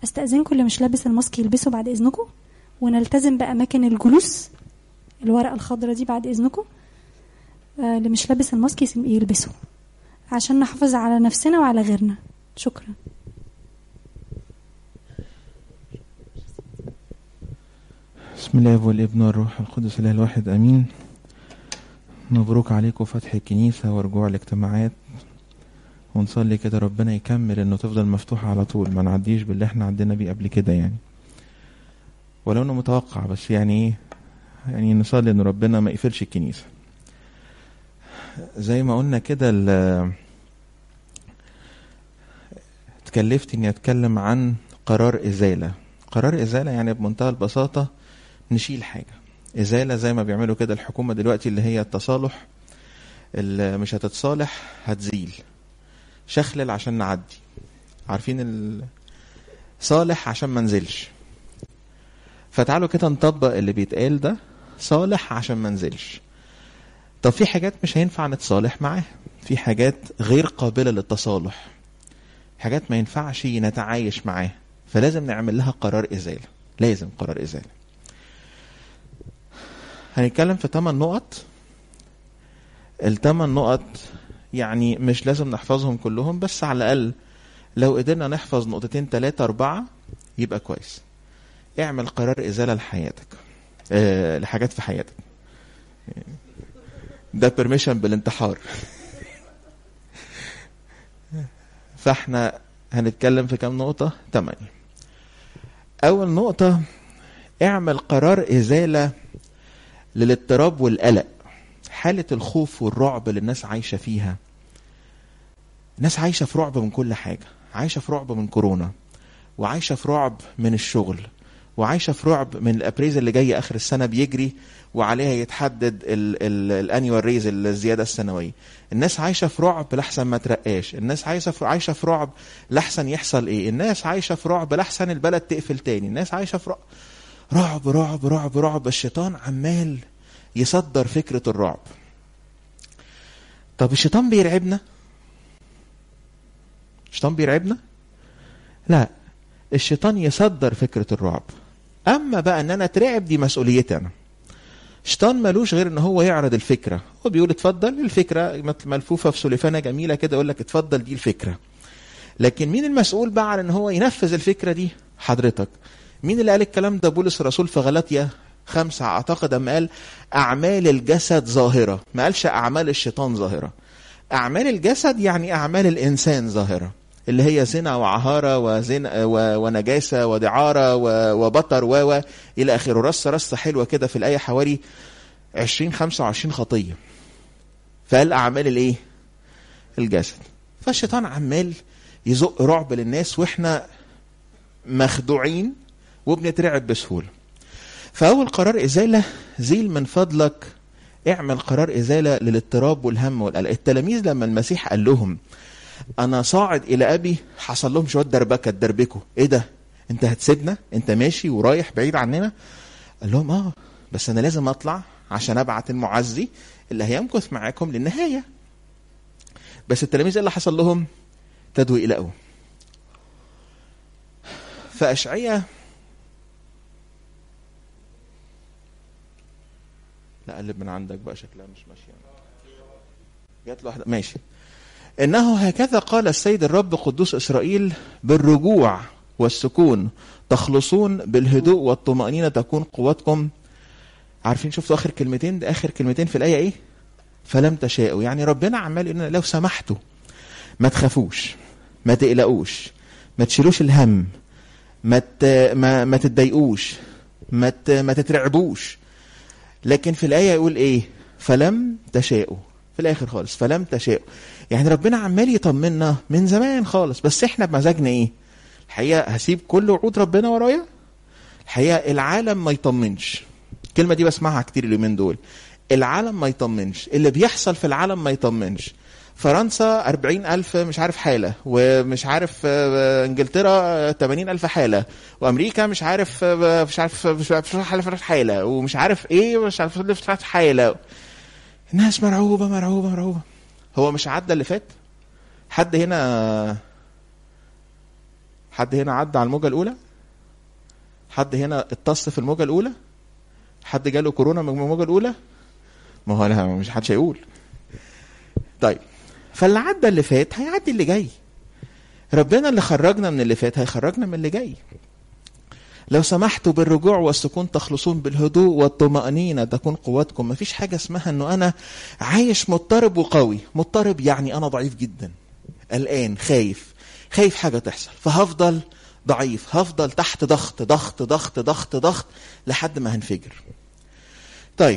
استاذنكم اللي مش لابس الماسك يلبسه بعد اذنكم ونلتزم باماكن الجلوس الورقه الخضراء دي بعد اذنكم آه، اللي مش لابس الماسك يسم- يلبسه عشان نحافظ على نفسنا وعلى غيرنا شكرا بسم الله والابن والروح القدس الاله الواحد امين مبروك عليكم فتح الكنيسة ورجوع الاجتماعات ونصلي كده ربنا يكمل انه تفضل مفتوحة على طول ما نعديش باللي احنا عدينا بيه قبل كده يعني ولو انه متوقع بس يعني ايه يعني نصلي ان ربنا ما يقفلش الكنيسة زي ما قلنا كده ال- اتكلفت اني اتكلم عن قرار ازالة قرار ازالة يعني بمنتهى البساطة نشيل حاجة ازالة زي ما بيعملوا كده الحكومة دلوقتي اللي هي التصالح اللي مش هتتصالح هتزيل شخلل عشان نعدي عارفين ال... صالح عشان ما نزلش فتعالوا كده نطبق اللي بيتقال ده صالح عشان ما نزلش طب في حاجات مش هينفع نتصالح معاها في حاجات غير قابلة للتصالح حاجات ما ينفعش نتعايش معاها فلازم نعمل لها قرار إزالة لازم قرار إزالة هنتكلم في 8 نقط الثمان نقط يعني مش لازم نحفظهم كلهم بس على الأقل لو قدرنا نحفظ نقطتين ثلاثة أربعة يبقى كويس اعمل قرار إزالة لحياتك أه لحاجات في حياتك ده بيرميشن بالانتحار فاحنا هنتكلم في كام نقطة؟ تمانية أول نقطة اعمل قرار إزالة للاضطراب والقلق حالة الخوف والرعب اللي الناس عايشة فيها الناس عايشة في رعب من كل حاجة عايشة في رعب من كورونا وعايشة في رعب من الشغل وعايشة في رعب من الابريز اللي جاي اخر السنة بيجري وعليها يتحدد الانيوال ريز الزيادة السنوية الناس عايشة في رعب لحسن ما ترقاش الناس عايشة في عايشة في رعب لحسن يحصل ايه الناس عايشة في رعب لحسن البلد تقفل تاني الناس عايشة في رعب رعب رعب رعب رعب الشيطان عمال يصدر فكرة الرعب طب الشيطان بيرعبنا الشيطان بيرعبنا لا الشيطان يصدر فكرة الرعب اما بقى ان انا اترعب دي مسؤوليتي انا الشيطان ملوش غير ان هو يعرض الفكرة هو بيقول اتفضل الفكرة ملفوفة في سلفانة جميلة كده يقول لك اتفضل دي الفكرة لكن مين المسؤول بقى على ان هو ينفذ الفكرة دي حضرتك مين اللي قال الكلام ده بولس الرسول في غلطية خمسة اعتقد اما قال اعمال الجسد ظاهرة ما قالش اعمال الشيطان ظاهرة اعمال الجسد يعني اعمال الانسان ظاهرة اللي هي زنا وعهارة وزنا ونجاسة ودعارة وبطر و إلى آخره رصة رصة حلوة كده في الآية حوالي 20 25 خطية فقال أعمال الإيه؟ الجسد فالشيطان عمال يزق رعب للناس وإحنا مخدوعين وبنترعب بسهولة فأول قرار إزالة زيل من فضلك اعمل قرار إزالة للاضطراب والهم والقلق التلاميذ لما المسيح قال لهم انا صاعد الى ابي حصل لهم شويه دربكه دربكوا ايه ده انت هتسيبنا انت ماشي ورايح بعيد عننا قال لهم اه بس انا لازم اطلع عشان ابعت المعزي اللي هيمكث معاكم للنهايه بس التلاميذ اللي حصل لهم ابتدوا يقلقوا فاشعياء لا قلب من عندك بقى شكلها مش ماشيه جات له واحده ماشي انه هكذا قال السيد الرب قدوس اسرائيل بالرجوع والسكون تخلصون بالهدوء والطمأنينة تكون قوتكم عارفين شفتوا اخر كلمتين ده اخر كلمتين في الايه ايه فلم تشاءوا يعني ربنا عمال يقول لو سمحتوا ما تخافوش ما تقلقوش ما تشيلوش الهم ما ت... ما, ما تتضايقوش ما ت... ما تترعبوش لكن في الايه يقول ايه فلم تشاءوا في الاخر خالص فلم تشاءوا يعني ربنا عمال يطمنا من زمان خالص بس احنا بمزاجنا ايه الحقيقه هسيب كل وعود ربنا ورايا الحقيقه العالم ما يطمنش الكلمه دي بسمعها كتير اليومين دول العالم ما يطمنش اللي بيحصل في العالم ما يطمنش فرنسا أربعين ألف مش عارف حالة ومش عارف انجلترا تمانين ألف حالة وأمريكا مش عارف مش عارف مش عارف حالة ومش عارف ايه مش عارف حالة الناس مرعوبة مرعوبة مرعوبة هو مش عدى اللي فات حد هنا حد هنا عدى على الموجه الاولى حد هنا اتص في الموجه الاولى حد جاله كورونا من الموجه الاولى ما هو لا مش حدش هيقول طيب فاللي عدى اللي فات هيعدي اللي جاي ربنا اللي خرجنا من اللي فات هيخرجنا من اللي جاي لو سمحتوا بالرجوع والسكون تخلصون بالهدوء والطمأنينة تكون قوتكم مفيش حاجة اسمها انه انا عايش مضطرب وقوي مضطرب يعني انا ضعيف جدا قلقان خايف خايف حاجة تحصل فهفضل ضعيف هفضل تحت ضغط ضغط ضغط ضغط ضغط لحد ما هنفجر طيب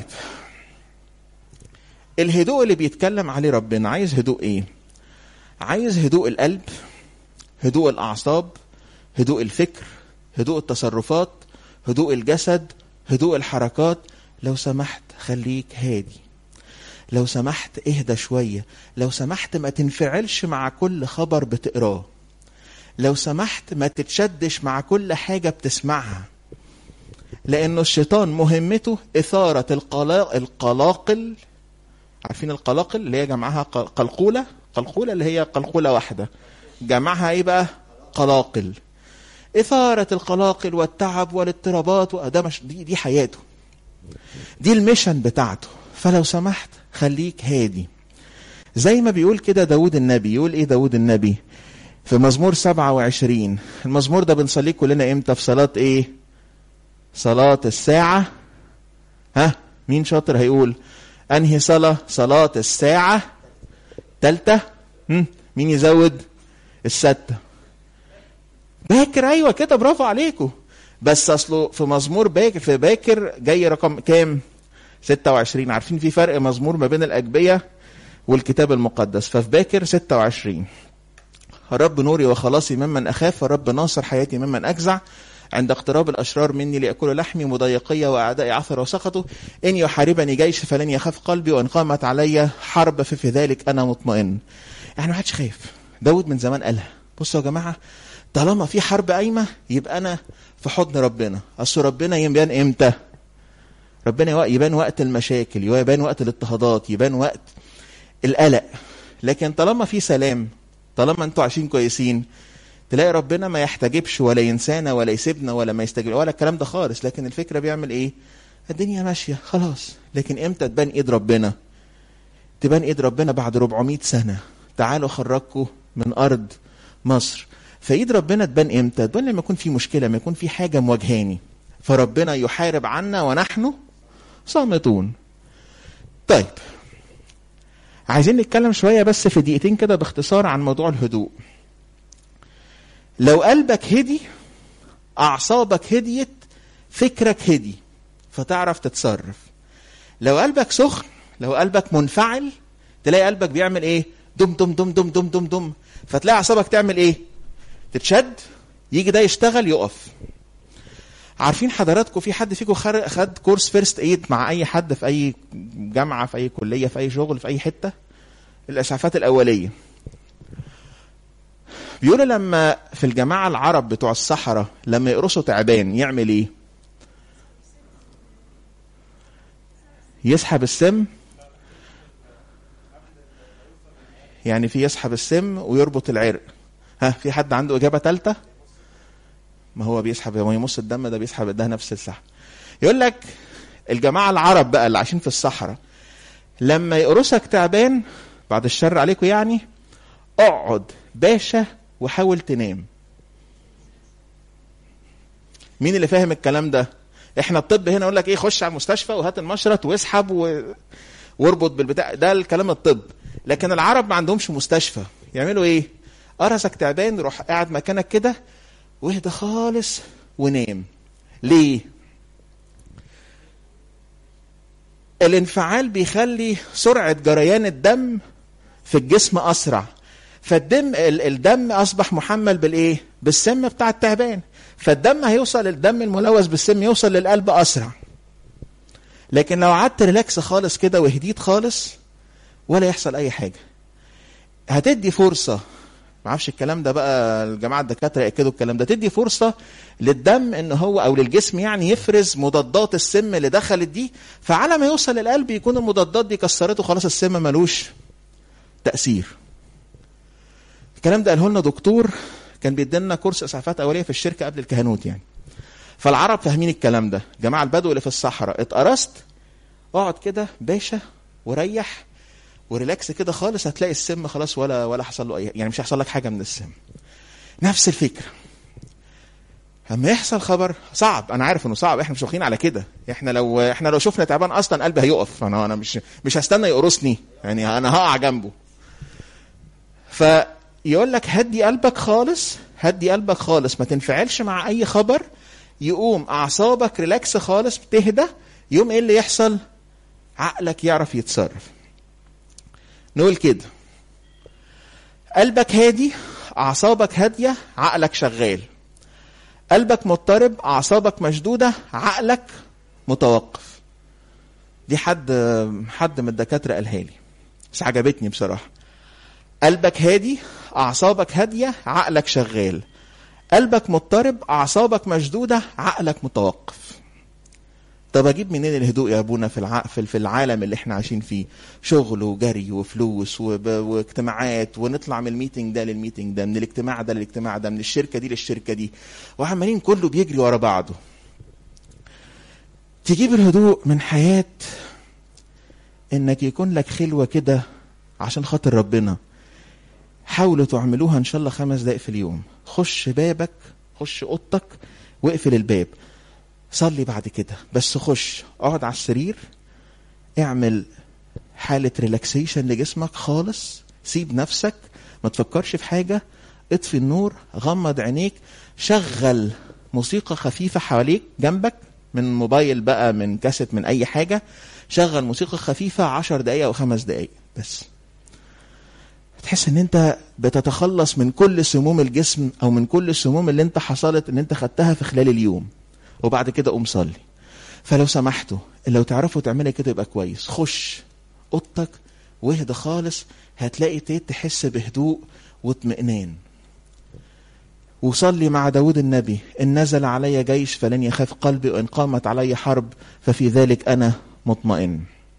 الهدوء اللي بيتكلم عليه ربنا عايز هدوء ايه عايز هدوء القلب هدوء الاعصاب هدوء الفكر هدوء التصرفات هدوء الجسد هدوء الحركات لو سمحت خليك هادي لو سمحت اهدى شوية لو سمحت ما تنفعلش مع كل خبر بتقراه لو سمحت ما تتشدش مع كل حاجة بتسمعها لأنه الشيطان مهمته إثارة القلا... القلاقل عارفين القلاقل اللي هي جمعها قلقولة قلقولة اللي هي قلقولة واحدة جمعها ايه بقى قلاقل إثارة القلاقل والتعب والاضطرابات وده مش دي, دي حياته دي الميشن بتاعته فلو سمحت خليك هادي زي ما بيقول كده داود النبي يقول ايه داود النبي في مزمور 27 المزمور ده بنصليه كلنا امتى في صلاة ايه صلاة الساعة ها مين شاطر هيقول انهي صلاة صلاة الساعة تالتة مين يزود الستة باكر ايوه كده برافو عليكم بس اصله في مزمور باكر في باكر جاي رقم كام 26 عارفين في فرق مزمور ما بين الاجبيه والكتاب المقدس ففي باكر 26 الرب نوري وخلاصي ممن اخاف والرب ناصر حياتي ممن اجزع عند اقتراب الاشرار مني ليأكلوا لحمي مضايقية واعدائي عثر وسقطوا ان يحاربني جيش فلن يخاف قلبي وان قامت علي حرب ففي ذلك انا مطمئن يعني ما حدش خايف داود من زمان قالها بصوا يا جماعه طالما في حرب قايمه يبقى انا في حضن ربنا اصل ربنا يبان امتى ربنا يبان وقت المشاكل يبان وقت الاضطهادات يبان وقت القلق لكن طالما في سلام طالما انتوا عايشين كويسين تلاقي ربنا ما يحتجبش ولا ينسانا ولا يسيبنا ولا ما يستجيب ولا الكلام ده خالص لكن الفكره بيعمل ايه الدنيا ماشيه خلاص لكن امتى تبان ايد ربنا تبان ايد ربنا بعد 400 سنه تعالوا خرجكم من ارض مصر فايد ربنا تبان امتى تبان لما يكون في مشكله لما يكون في حاجه مواجهاني فربنا يحارب عنا ونحن صامتون طيب عايزين نتكلم شويه بس في دقيقتين كده باختصار عن موضوع الهدوء لو قلبك هدي اعصابك هديت فكرك هدي فتعرف تتصرف لو قلبك سخن لو قلبك منفعل تلاقي قلبك بيعمل ايه دم دم دم دم دم دم دم فتلاقي اعصابك تعمل ايه تتشد يجي ده يشتغل يقف عارفين حضراتكم في حد فيكم خد كورس فيرست ايد مع اي حد في اي جامعه في اي كليه في اي شغل في اي حته الاسعافات الاوليه بيقولوا لما في الجماعه العرب بتوع الصحراء لما يقرصوا تعبان يعمل ايه يسحب السم يعني في يسحب السم ويربط العرق ها في حد عنده اجابه ثالثه ما هو بيسحب هو يمص الدم ده بيسحب ده نفس السحب يقول لك الجماعه العرب بقى اللي عايشين في الصحراء لما يقرصك تعبان بعد الشر عليكم يعني اقعد باشا وحاول تنام مين اللي فاهم الكلام ده احنا الطب هنا يقول لك ايه خش على المستشفى وهات المشرط واسحب و... واربط بالبتاع ده الكلام الطب لكن العرب ما عندهمش مستشفى يعملوا ايه قرصك تعبان روح قاعد مكانك كده واهدى خالص ونام ليه الانفعال بيخلي سرعة جريان الدم في الجسم أسرع فالدم الدم أصبح محمل بالإيه؟ بالسم بتاع التعبان فالدم هيوصل الدم الملوث بالسم يوصل للقلب أسرع لكن لو قعدت ريلاكس خالص كده وهديت خالص ولا يحصل أي حاجة هتدي فرصة ما اعرفش الكلام ده بقى الجماعه الدكاتره ياكدوا الكلام ده تدي فرصه للدم ان هو او للجسم يعني يفرز مضادات السم اللي دخلت دي فعلى ما يوصل للقلب يكون المضادات دي كسرته خلاص السم ملوش تاثير الكلام ده قاله لنا دكتور كان بيدينا كورس اسعافات اوليه في الشركه قبل الكهنوت يعني فالعرب فاهمين الكلام ده جماعه البدو اللي في الصحراء اتقرصت اقعد كده باشا وريح وريلاكس كده خالص هتلاقي السم خلاص ولا ولا حصل له اي يعني مش هيحصل لك حاجه من السم نفس الفكره اما يحصل خبر صعب انا عارف انه صعب احنا مش واخدين على كده احنا لو احنا لو شفنا تعبان اصلا قلبي هيقف انا انا مش مش هستنى يقرصني يعني انا هقع جنبه فيقول لك هدي قلبك خالص هدي قلبك خالص ما تنفعلش مع اي خبر يقوم اعصابك ريلاكس خالص تهدى يوم ايه اللي يحصل عقلك يعرف يتصرف نقول كده قلبك هادي اعصابك هاديه عقلك شغال قلبك مضطرب اعصابك مشدوده عقلك متوقف دي حد حد من الدكاتره قالها لي بس عجبتني بصراحه قلبك هادي اعصابك هاديه عقلك شغال قلبك مضطرب اعصابك مشدوده عقلك متوقف طب اجيب منين الهدوء يا ابونا في الع... في العالم اللي احنا عايشين فيه شغل وجري وفلوس وب... واجتماعات ونطلع من الميتنج ده للميتنج ده من الاجتماع ده للاجتماع ده من الشركه دي للشركه دي وعمالين كله بيجري ورا بعضه تجيب الهدوء من حياه انك يكون لك خلوه كده عشان خاطر ربنا حاولوا تعملوها ان شاء الله خمس دقائق في اليوم خش بابك خش اوضتك واقفل الباب صلي بعد كده بس خش اقعد على السرير اعمل حالة ريلاكسيشن لجسمك خالص سيب نفسك ما تفكرش في حاجة اطفي النور غمض عينيك شغل موسيقى خفيفة حواليك جنبك من موبايل بقى من كاسيت من اي حاجة شغل موسيقى خفيفة عشر دقايق او خمس دقايق بس تحس ان انت بتتخلص من كل سموم الجسم او من كل السموم اللي انت حصلت ان انت خدتها في خلال اليوم وبعد كده قوم صلي فلو سمحتوا لو تعرفوا تعملي كده يبقى كويس خش اوضتك واهدى خالص هتلاقي تحس بهدوء واطمئنان وصلي مع داود النبي إن نزل علي جيش فلن يخاف قلبي وإن قامت علي حرب ففي ذلك أنا مطمئن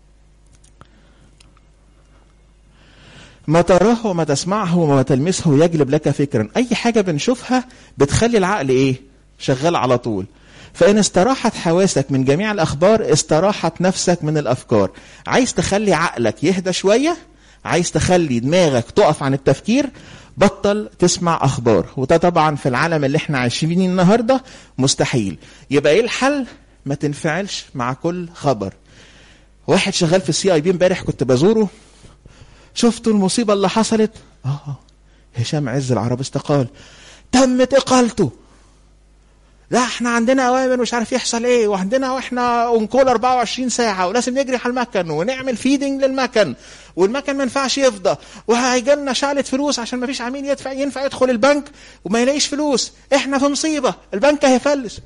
ما تراه وما تسمعه وما تلمسه يجلب لك فكرا أي حاجة بنشوفها بتخلي العقل إيه شغال على طول فإن استراحت حواسك من جميع الأخبار استراحت نفسك من الأفكار عايز تخلي عقلك يهدى شوية عايز تخلي دماغك تقف عن التفكير بطل تسمع أخبار وده طبعا في العالم اللي احنا عايشين النهاردة مستحيل يبقى ايه الحل ما تنفعلش مع كل خبر واحد شغال في السي اي بي امبارح كنت بزوره شفتوا المصيبة اللي حصلت اه هشام عز العرب استقال تمت اقالته لا احنا عندنا اوامر مش عارف يحصل ايه وعندنا واحنا اونكول 24 ساعه ولازم نجري على المكن ونعمل فيدنج للمكن والمكن ما ينفعش يفضى وهيجي لنا شعله فلوس عشان ما فيش عميل يدفع ينفع يدخل البنك وما يلاقيش فلوس احنا في مصيبه البنك هيفلس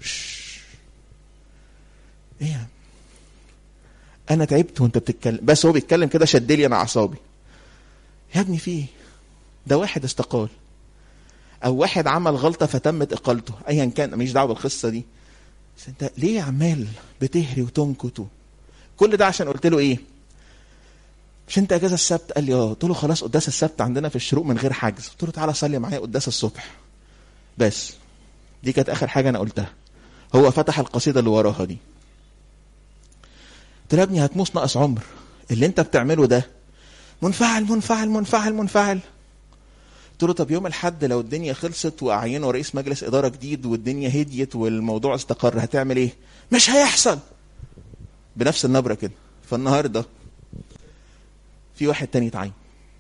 ايه انا تعبت وانت بتتكلم بس هو بيتكلم كده شد لي انا اعصابي يا ابني في ده واحد استقال او واحد عمل غلطه فتمت اقالته ايا كان ماليش دعوه بالقصه دي بس انت ليه عمال بتهري وتنكت كل ده عشان قلت له ايه مش انت اجازه السبت قال لي اه قلت له خلاص قداس السبت عندنا في الشروق من غير حجز قلت له تعالى صلي معايا قداس الصبح بس دي كانت اخر حاجه انا قلتها هو فتح القصيده اللي وراها دي قلت له يا ابني هتموت ناقص عمر اللي انت بتعمله ده منفعل منفعل منفعل منفعل قلت له طب يوم الحد لو الدنيا خلصت واعينوا رئيس مجلس اداره جديد والدنيا هديت والموضوع استقر هتعمل ايه؟ مش هيحصل بنفس النبره كده فالنهارده في واحد تاني اتعين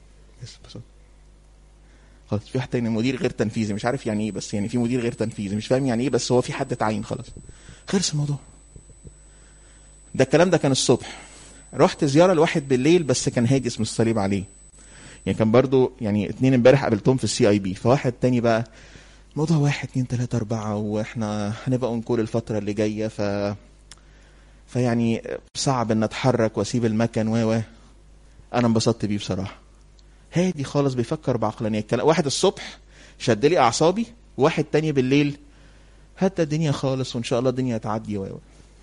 خلاص في واحد تاني مدير غير تنفيذي مش عارف يعني ايه بس يعني في مدير غير تنفيذي مش فاهم يعني ايه بس هو في حد اتعين خلاص خلص الموضوع ده الكلام ده كان الصبح رحت زياره لواحد بالليل بس كان هاجي اسم الصليب عليه يعني كان برضو يعني اتنين امبارح قابلتهم في السي اي بي فواحد تاني بقى موضوع واحد اتنين تلاتة اربعة واحنا هنبقى اونكول الفترة اللي جاية ف فيعني صعب ان اتحرك واسيب المكن و و انا انبسطت بيه بصراحة هادي خالص بيفكر بعقلانية الكلام واحد الصبح شد لي اعصابي واحد تاني بالليل هات الدنيا خالص وان شاء الله الدنيا هتعدي و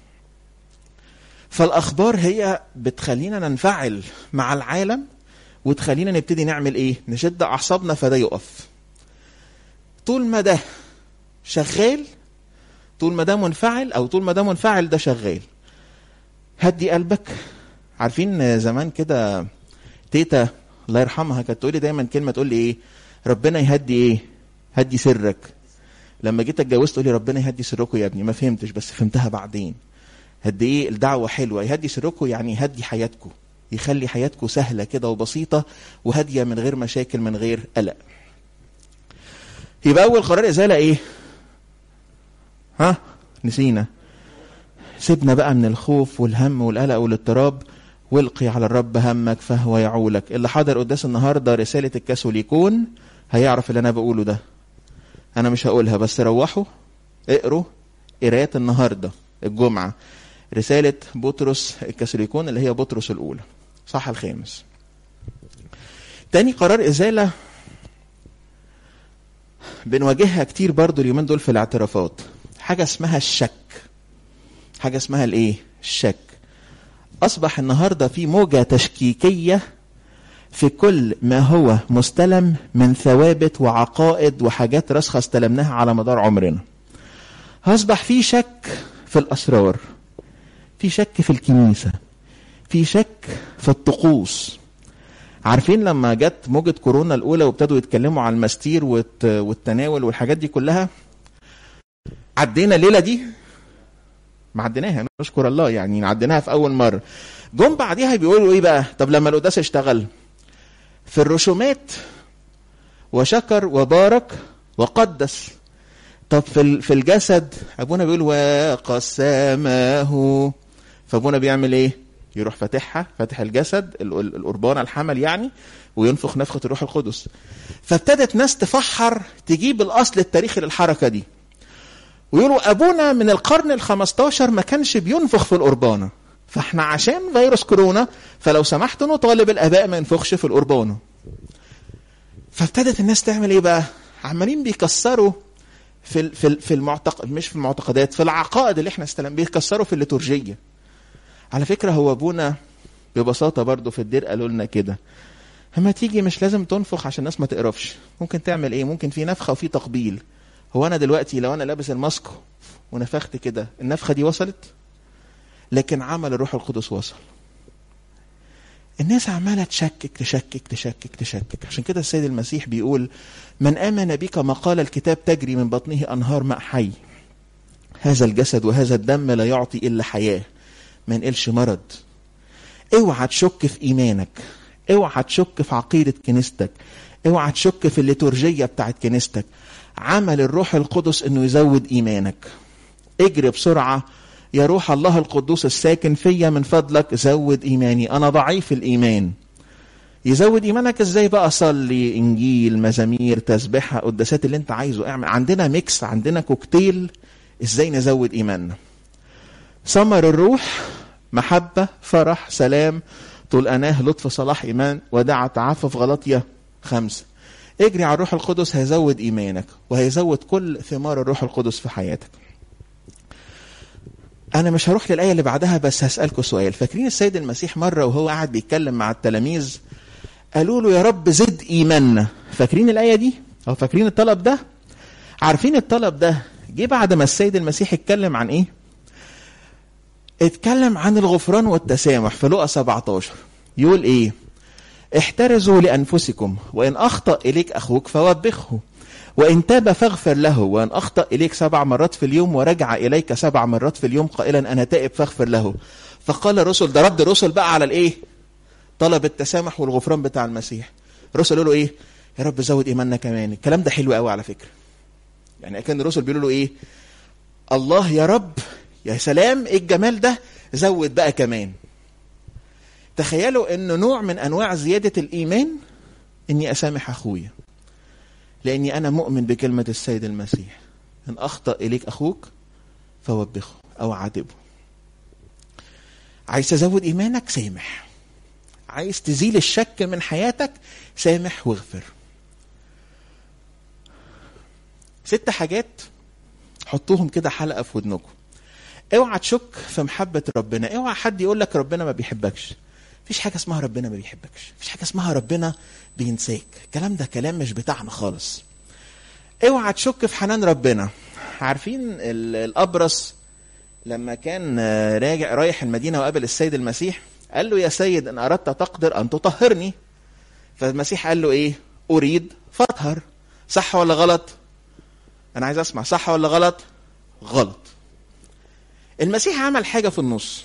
فالاخبار هي بتخلينا ننفعل مع العالم وتخلينا نبتدي نعمل ايه نشد اعصابنا فده يقف طول ما ده شغال طول ما ده منفعل او طول ما ده منفعل ده شغال هدي قلبك عارفين زمان كده تيتا الله يرحمها كانت تقولي دايما كلمه تقول لي ايه ربنا يهدي ايه هدي سرك لما جيت اتجوزت تقولي ربنا يهدي سركم يا ابني ما فهمتش بس فهمتها بعدين قد ايه الدعوه حلوه يهدي سركم يعني يهدي حياتكم يخلي حياتكم سهله كده وبسيطه وهاديه من غير مشاكل من غير قلق يبقى اول قرار ازاله ايه ها نسينا سيبنا بقى من الخوف والهم والقلق والاضطراب والقي على الرب همك فهو يعولك اللي حضر قداس النهارده رساله الكاثوليكون هيعرف اللي انا بقوله ده انا مش هقولها بس روحوا اقروا قرايات النهارده الجمعه رساله بطرس الكاثوليكون اللي هي بطرس الاولى صح الخامس تاني قرار ازاله بنواجهها كتير برضو اليومين دول في الاعترافات حاجه اسمها الشك حاجه اسمها الايه الشك اصبح النهارده في موجه تشكيكيه في كل ما هو مستلم من ثوابت وعقائد وحاجات راسخه استلمناها على مدار عمرنا اصبح في شك في الاسرار في شك في الكنيسه في شك في الطقوس عارفين لما جت موجة كورونا الأولى وابتدوا يتكلموا على المستير والتناول والحاجات دي كلها عدينا الليلة دي ما عديناها نشكر الله يعني عديناها في أول مرة جم بعديها بيقولوا إيه بقى طب لما القداس اشتغل في الرسومات وشكر وبارك وقدس طب في في الجسد ابونا بيقول وقسمه فابونا بيعمل ايه يروح فاتحها فاتح الجسد القربانه الحمل يعني وينفخ نفخه الروح القدس فابتدت ناس تفحر تجيب الاصل التاريخي للحركه دي ويقولوا ابونا من القرن ال15 ما كانش بينفخ في القربانه فاحنا عشان فيروس كورونا فلو سمحتوا نطالب الاباء ما ينفخش في القربانه فابتدت الناس تعمل ايه بقى عمالين بيكسروا في في في المعتقد مش في المعتقدات في العقائد اللي احنا استلم بيكسروا في الليتورجيه على فكره هو ابونا ببساطه برضو في الدير قالوا لنا كده اما تيجي مش لازم تنفخ عشان الناس ما تقرفش ممكن تعمل ايه ممكن في نفخه وفي تقبيل هو انا دلوقتي لو انا لابس الماسك ونفخت كده النفخه دي وصلت لكن عمل الروح القدس وصل الناس عماله تشكك تشكك تشكك تشكك عشان كده السيد المسيح بيقول من امن بك ما قال الكتاب تجري من بطنه انهار ماء حي هذا الجسد وهذا الدم لا يعطي الا حياه ما ينقلش مرض اوعى تشك في ايمانك اوعى تشك في عقيده كنيستك اوعى تشك في الليتورجيه بتاعت كنيستك عمل الروح القدس انه يزود ايمانك اجري بسرعه يا روح الله القدوس الساكن فيا من فضلك زود ايماني انا ضعيف الايمان يزود ايمانك ازاي بقى صلي انجيل مزامير تسبيحه قداسات اللي انت عايزه اعمل عندنا ميكس عندنا كوكتيل ازاي نزود ايماننا ثمر الروح محبه فرح سلام طول اناه لطف صلاح ايمان وداع تعفف غلطيه خمسه اجري على الروح القدس هيزود ايمانك وهيزود كل ثمار الروح القدس في حياتك انا مش هروح للايه اللي بعدها بس هسالكم سؤال فاكرين السيد المسيح مره وهو قاعد بيتكلم مع التلاميذ قالوا له يا رب زد ايماننا فاكرين الايه دي او فاكرين الطلب ده عارفين الطلب ده جه بعد ما السيد المسيح اتكلم عن ايه اتكلم عن الغفران والتسامح في لقا 17 يقول ايه احترزوا لانفسكم وان اخطا اليك اخوك فوبخه وإن تاب فاغفر له وإن أخطأ إليك سبع مرات في اليوم ورجع إليك سبع مرات في اليوم قائلا أنا تائب فاغفر له فقال الرسل ده رد الرسل بقى على الإيه طلب التسامح والغفران بتاع المسيح الرسل قالوا له إيه يا رب زود إيماننا كمان الكلام ده حلو قوي على فكرة يعني كان الرسل بيقولوا له إيه الله يا رب يا سلام إيه الجمال ده زود بقى كمان تخيلوا انه نوع من انواع زياده الايمان اني اسامح اخويا لاني انا مؤمن بكلمه السيد المسيح ان اخطا اليك اخوك فوبخه او عاتبه عايز تزود ايمانك سامح عايز تزيل الشك من حياتك سامح واغفر ست حاجات حطوهم كده حلقه في ودنكم اوعى تشك في محبه ربنا اوعى حد يقول لك ربنا ما بيحبكش مفيش حاجه اسمها ربنا ما بيحبكش مفيش حاجه اسمها ربنا بينساك الكلام ده كلام مش بتاعنا خالص اوعى تشك في حنان ربنا عارفين ال- الابرص لما كان آه، راجع رايح المدينه وقابل السيد المسيح قال له يا سيد ان اردت تقدر ان تطهرني فالمسيح قال له ايه اريد فاطهر صح ولا غلط انا عايز اسمع صح ولا غلط غلط المسيح عمل حاجه في النص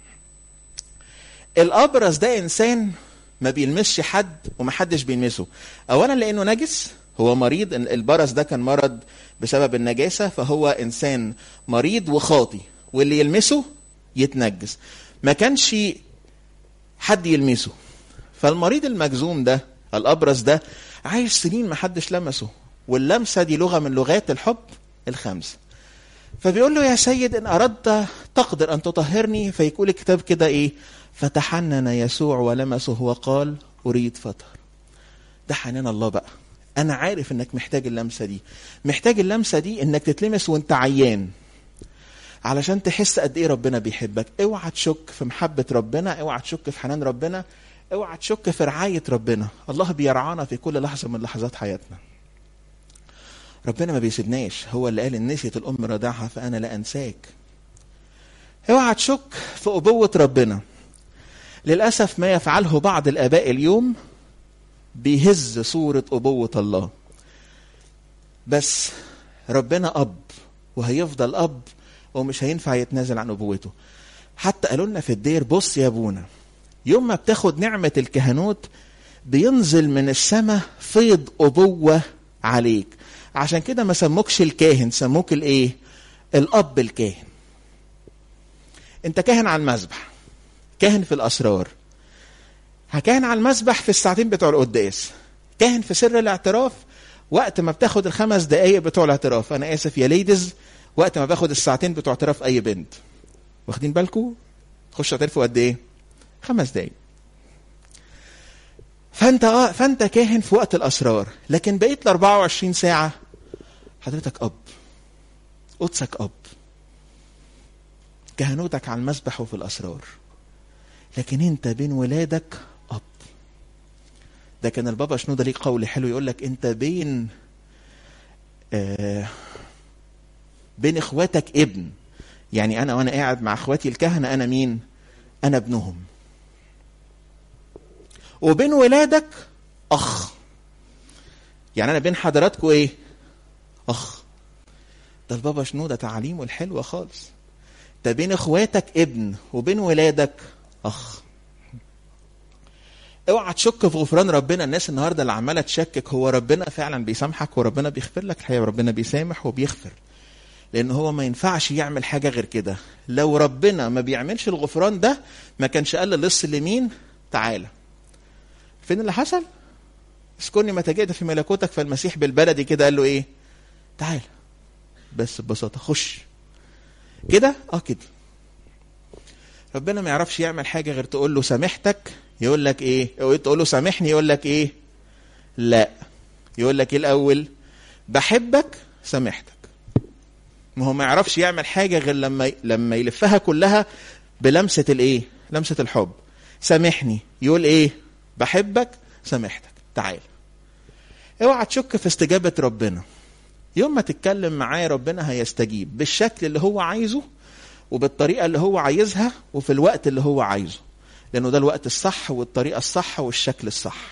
الابرص ده انسان ما بيلمسش حد ومحدش بيلمسه اولا لانه نجس هو مريض إن البرص ده كان مرض بسبب النجاسه فهو انسان مريض وخاطي واللي يلمسه يتنجس ما كانش حد يلمسه فالمريض المجزوم ده الابرص ده عايش سنين ما حدش لمسه واللمسه دي لغه من لغات الحب الخمسه فبيقول له يا سيد ان اردت تقدر ان تطهرني فيقول الكتاب كده ايه فتحنن يسوع ولمسه وقال اريد فطهر ده حنان الله بقى انا عارف انك محتاج اللمسه دي محتاج اللمسه دي انك تتلمس وانت عيان علشان تحس قد ايه ربنا بيحبك اوعى تشك في محبه ربنا اوعى تشك في حنان ربنا اوعى تشك في رعايه ربنا الله بيرعانا في كل لحظه من لحظات حياتنا ربنا ما بيسيبناش هو اللي قال ان نسيت الام رضعها فانا لا انساك اوعى تشك في ابوه ربنا للاسف ما يفعله بعض الاباء اليوم بيهز صوره ابوه الله بس ربنا اب وهيفضل اب ومش هينفع يتنازل عن ابوته حتى قالوا لنا في الدير بص يا ابونا يوم ما بتاخد نعمه الكهنوت بينزل من السماء فيض ابوه عليك عشان كده ما سموكش الكاهن سموك الايه الاب الكاهن انت كاهن على المذبح كاهن في الاسرار كاهن على المذبح في الساعتين بتوع القداس كاهن في سر الاعتراف وقت ما بتاخد الخمس دقايق بتوع الاعتراف انا اسف يا ليدز وقت ما باخد الساعتين بتوع اعتراف اي بنت واخدين بالكم تخش اعترفوا قد ايه خمس دقايق فانت اه فانت كاهن في وقت الاسرار لكن بقيت ال 24 ساعه حضرتك اب قدسك اب كهنوتك على المسبح وفي الاسرار لكن انت بين ولادك اب ده كان البابا شنودة ليه قول حلو يقول لك انت بين آه بين اخواتك ابن يعني انا وانا قاعد مع اخواتي الكهنه انا مين انا ابنهم وبين ولادك اخ يعني انا بين حضراتكم ايه اخ ده البابا شنودة تعاليمه الحلوة خالص ده بين اخواتك ابن وبين ولادك اخ اوعى تشك في غفران ربنا الناس النهارده اللي عماله تشكك هو ربنا فعلا بيسامحك وربنا بيغفر لك الحقيقه ربنا بيسامح وبيغفر لان هو ما ينفعش يعمل حاجه غير كده لو ربنا ما بيعملش الغفران ده ما كانش قال للص اليمين تعالى فين اللي حصل اسكني متى جئت في ملكوتك فالمسيح بالبلدي كده قال له ايه تعال بس ببساطه خش كده اه كده ربنا ما يعرفش يعمل حاجه غير تقول له سامحتك يقول لك ايه او تقول له سامحني يقول لك ايه لا يقول لك ايه الاول بحبك سامحتك ما هو ما يعرفش يعمل حاجه غير لما لما يلفها كلها بلمسه الايه لمسه الحب سامحني يقول ايه بحبك سامحتك تعال اوعى تشك في استجابه ربنا يوم ما تتكلم معاه ربنا هيستجيب بالشكل اللي هو عايزه وبالطريقه اللي هو عايزها وفي الوقت اللي هو عايزه لانه ده الوقت الصح والطريقه الصح والشكل الصح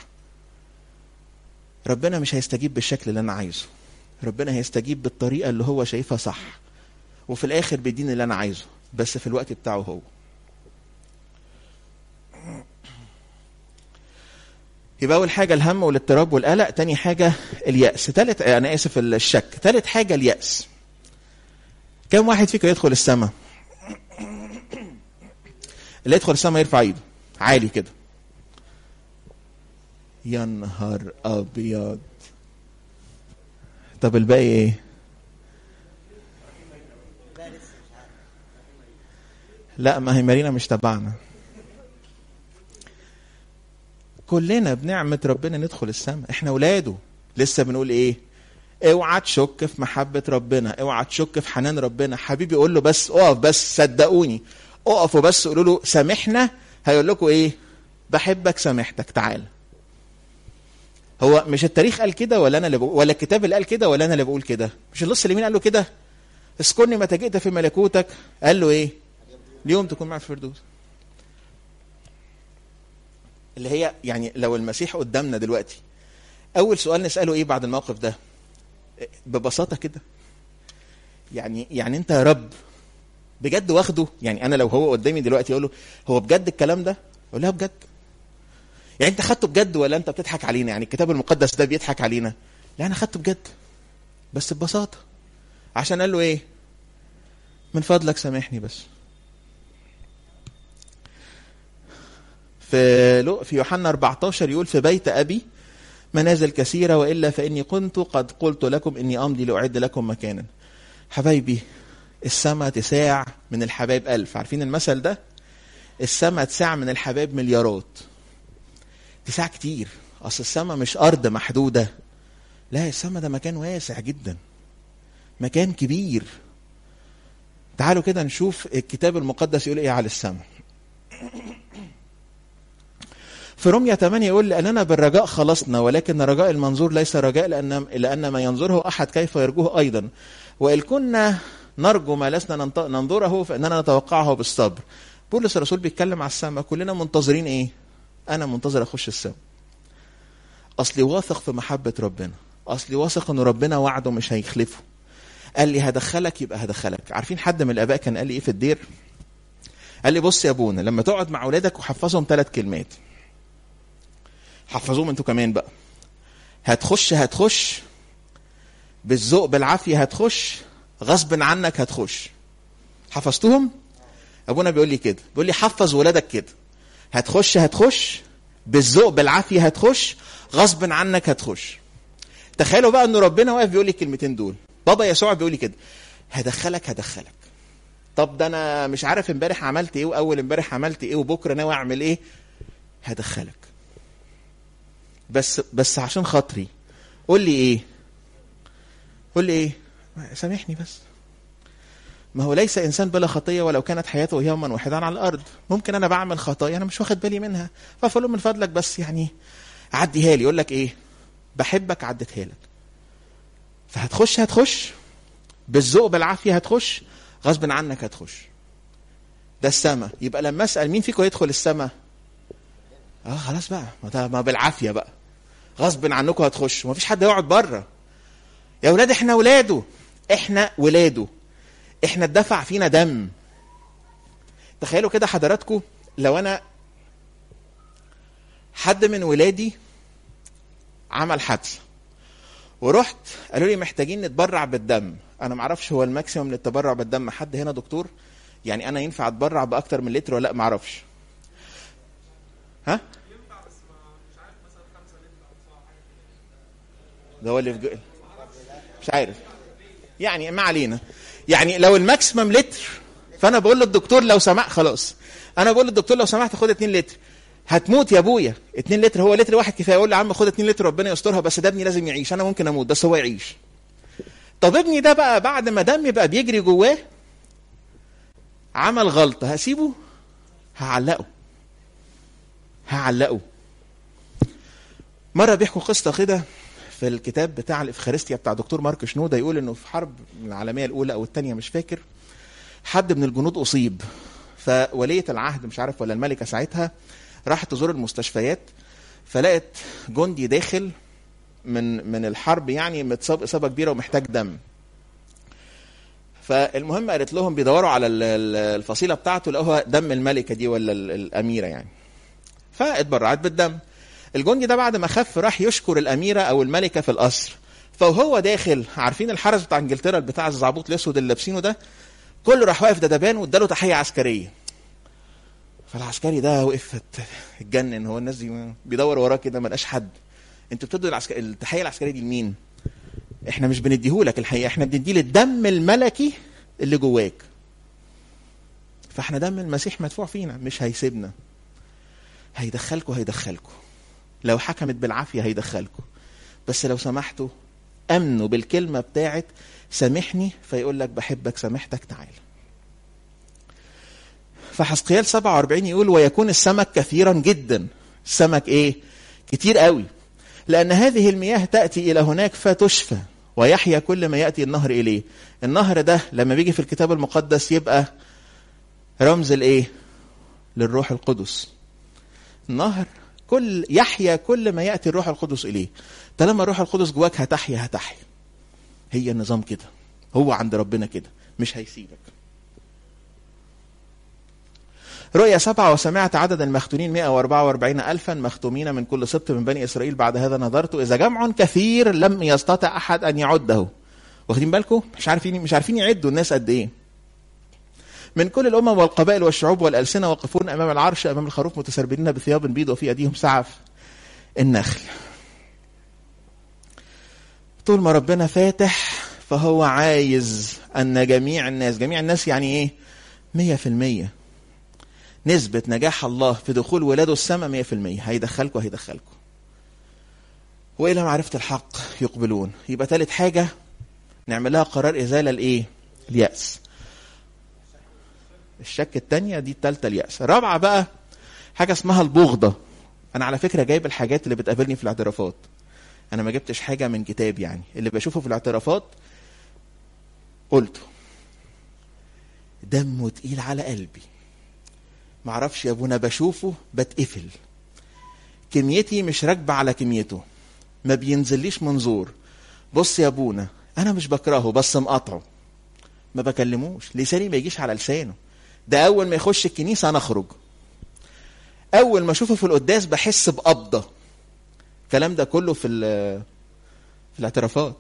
ربنا مش هيستجيب بالشكل اللي انا عايزه ربنا هيستجيب بالطريقه اللي هو شايفها صح وفي الاخر بيدين اللي انا عايزه بس في الوقت بتاعه هو يبقى اول حاجه الهم والاضطراب والقلق تاني حاجه الياس تالت انا اسف الشك تالت حاجه الياس كم واحد فيكم يدخل السماء اللي يدخل السماء يرفع ايده عالي كده يا نهار ابيض طب الباقي ايه لا ما هي مارينا مش تبعنا كلنا بنعمة ربنا ندخل السماء احنا ولاده لسه بنقول ايه اوعى تشك في محبة ربنا اوعى تشك في حنان ربنا حبيبي قول له بس اقف بس صدقوني اقفوا بس قولوا له سامحنا هيقول لكم ايه بحبك سامحتك تعال هو مش التاريخ قال كده ولا انا اللي بقول ولا الكتاب اللي قال كده ولا انا اللي بقول كده مش اللص اليمين قال له كده اسكني متى جئت في ملكوتك قال له ايه اليوم تكون معي في الفردوس اللي هي يعني لو المسيح قدامنا دلوقتي اول سؤال نساله ايه بعد الموقف ده ببساطه كده يعني يعني انت يا رب بجد واخده يعني انا لو هو قدامي دلوقتي اقول له هو بجد الكلام ده اقول لها بجد يعني انت خدته بجد ولا انت بتضحك علينا يعني الكتاب المقدس ده بيضحك علينا لا انا خدته بجد بس ببساطه عشان قال له ايه من فضلك سامحني بس في لو في يوحنا 14 يقول في بيت ابي منازل كثيره والا فاني كنت قد قلت لكم اني امضي لاعد لكم مكانا حبايبي السما تساع من الحبايب ألف عارفين المثل ده السما تساع من الحبايب مليارات تساع كتير أصل السما مش أرض محدودة لا السما ده مكان واسع جدا مكان كبير تعالوا كده نشوف الكتاب المقدس يقول ايه على السما في رمية 8 يقول لأننا بالرجاء خلصنا ولكن رجاء المنظور ليس رجاء لأن, لأن ما ينظره أحد كيف يرجوه أيضا وإن كنا نرجو ما لسنا ننظره فإننا نتوقعه بالصبر بولس الرسول بيتكلم على السماء كلنا منتظرين إيه أنا منتظر أخش السماء أصلي واثق في محبة ربنا أصلي واثق إن ربنا وعده مش هيخلفه قال لي هدخلك يبقى هدخلك عارفين حد من الآباء كان قال لي إيه في الدير قال لي بص يا ابونا لما تقعد مع أولادك وحفظهم ثلاث كلمات حفظوهم انتوا كمان بقى هتخش هتخش بالذوق بالعافيه هتخش غصب عنك هتخش حفظتهم ابونا بيقول لي كده بيقول لي حفظ ولادك كده هتخش هتخش بالذوق بالعافيه هتخش غصب عنك هتخش تخيلوا بقى ان ربنا واقف بيقول لي الكلمتين دول بابا يسوع بيقول لي كده هدخلك هدخلك طب ده انا مش عارف امبارح عملت ايه واول امبارح عملت ايه وبكره ناوي اعمل ايه هدخلك بس بس عشان خاطري قول لي ايه قول لي ايه سامحني بس ما هو ليس انسان بلا خطيه ولو كانت حياته يوما واحدا على الارض ممكن انا بعمل خطايا انا مش واخد بالي منها فاقول من فضلك بس يعني عديها لي يقول لك ايه بحبك عديتها لك فهتخش هتخش بالذوق بالعافيه هتخش غصب عنك هتخش ده السما يبقى لما اسال مين فيكم يدخل السما اه خلاص بقى ما, ده ما بالعافيه بقى غصب عنكم هتخشوا ما فيش حد يقعد بره يا ولاد احنا ولاده احنا ولاده احنا اتدفع فينا دم تخيلوا كده حضراتكم لو انا حد من ولادي عمل حادثه ورحت قالوا لي محتاجين نتبرع بالدم انا ما اعرفش هو الماكسيموم للتبرع بالدم حد هنا دكتور يعني انا ينفع اتبرع باكتر من لتر ولا لا ما اعرفش ها ده هو اللي في جو... مش عارف يعني ما علينا يعني لو الماكسيمم لتر فانا بقول للدكتور لو سمحت خلاص انا بقول للدكتور لو سمحت خد 2 لتر هتموت يا ابويا 2 لتر هو لتر واحد كفايه اقول له يا عم خد 2 لتر ربنا يسترها بس ده ابني لازم يعيش انا ممكن اموت بس هو يعيش طب ابني ده بقى بعد ما دمي بقى بيجري جواه عمل غلطه هسيبه هعلقه هعلقه مره بيحكوا قصه كده في الكتاب بتاع الافخارستيا بتاع دكتور مارك شنوده يقول انه في حرب العالميه الاولى او الثانيه مش فاكر حد من الجنود اصيب فوليه العهد مش عارف ولا الملكه ساعتها راحت تزور المستشفيات فلقت جندي داخل من من الحرب يعني متصاب اصابه كبيره ومحتاج دم فالمهم قالت لهم بيدوروا على الفصيله بتاعته لقوها دم الملكه دي ولا الاميره يعني فاتبرعت بالدم الجندي ده بعد ما خف راح يشكر الاميره او الملكه في القصر فوهو داخل عارفين الحرس بتاع انجلترا بتاع الزعبوط الاسود اللي لابسينه ده كله راح واقف دبان واداله تحيه عسكريه فالعسكري ده وقف اتجنن هو الناس دي بيدور وراه كده ما لقاش حد انتوا بتدوا العسكري التحيه العسكريه دي لمين؟ احنا مش بنديهولك الحقيقه احنا بنديه للدم الملكي اللي جواك فاحنا دم المسيح مدفوع فينا مش هيسيبنا هيدخلكوا هيدخلكوا لو حكمت بالعافيه هيدخلكوا بس لو سمحتوا امنوا بالكلمه بتاعت سامحني فيقول لك بحبك سامحتك تعال فحسقيال 47 يقول ويكون السمك كثيرا جدا السمك ايه كتير قوي لأن هذه المياه تأتي إلى هناك فتشفى ويحيا كل ما يأتي النهر إليه النهر ده لما بيجي في الكتاب المقدس يبقى رمز الإيه للروح القدس النهر كل يحيا كل ما يأتي الروح القدس إليه طالما الروح القدس جواك هتحيا هتحيا هي النظام كده هو عند ربنا كده مش هيسيبك رؤيا سبعة وسمعت عدد المختونين 144 ألفا مختومين من كل سبط من بني إسرائيل بعد هذا نظرت إذا جمع كثير لم يستطع أحد أن يعده واخدين بالكم مش عارفين مش عارفين يعدوا الناس قد إيه من كل الأمم والقبائل والشعوب والألسنة واقفون أمام العرش أمام الخروف متسربلين بثياب بيض وفي أيديهم سعف النخل طول ما ربنا فاتح فهو عايز أن جميع الناس جميع الناس يعني إيه مية في المية نسبة نجاح الله في دخول ولاده السماء مية في المية هيدخلكم هيدخلكم وإلى معرفة الحق يقبلون يبقى ثالث حاجة نعمل لها قرار إزالة الإيه اليأس الشك التانية دي التالتة اليأس الرابعة بقى حاجة اسمها البغضة أنا على فكرة جايب الحاجات اللي بتقابلني في الاعترافات أنا ما جبتش حاجة من كتاب يعني اللي بشوفه في الاعترافات قلته دمه تقيل على قلبي معرفش يا ابونا بشوفه بتقفل كميتي مش راكبة على كميته ما بينزليش منظور بص يا ابونا انا مش بكرهه بس مقاطعه ما بكلموش لساني ما يجيش على لسانه ده اول ما يخش الكنيسه انا اخرج اول ما اشوفه في القداس بحس بقبضه الكلام ده كله في في الاعترافات